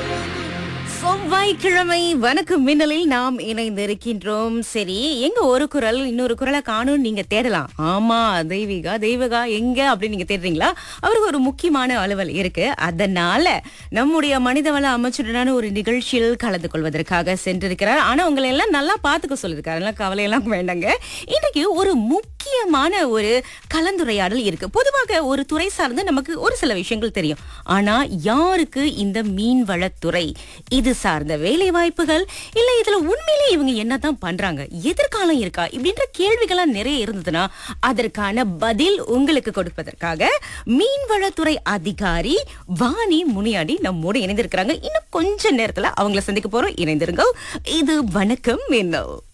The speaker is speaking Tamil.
செவ்வாய்க்கிழமை வணக்கம் மின்னலில் நாம் இணைந்திருக்கின்றோம் சரி எங்க ஒரு குரல் இன்னொரு குரலை காணும் நீங்க தேடலாம் ஆமா தெய்வீகா தெய்வகா எங்க அப்படின்னு நீங்க தேடுறீங்களா அவருக்கு ஒரு முக்கியமான அலுவல் இருக்கு அதனால நம்முடைய மனிதவள அமைச்சருடனான ஒரு நிகழ்ச்சியில் கலந்து கொள்வதற்காக சென்றிருக்கிறார் ஆனா உங்களை எல்லாம் நல்லா பாத்துக்க சொல்லியிருக்காரு அதெல்லாம் கவலையெல்லாம் வேண்டாங்க இன்னைக்கு ஒரு முக்கியமான ஒரு கலந்துரையாடல் இருக்கு பொதுவாக ஒரு துறை சார்ந்து நமக்கு ஒரு சில விஷயங்கள் தெரியும் ஆனா யாருக்கு இந்த மீன்வளத்துறை இது சார்ந்த வேலை வாய்ப்புகள் இல்ல இதுல உண்மையிலே இவங்க என்னதான் பண்றாங்க எதிர்காலம் இருக்கா இப்படின்ற கேள்விகள்லாம் நிறைய இருந்ததுன்னா அதற்கான பதில் உங்களுக்கு கொடுப்பதற்காக மீன்வளத்துறை அதிகாரி வாணி முனியாடி நம்மோடு இணைந்திருக்கிறாங்க இன்னும் கொஞ்ச நேரத்துல அவங்கள சந்திக்க போறோம் இணைந்திருங்க இது வணக்கம் மின்னல்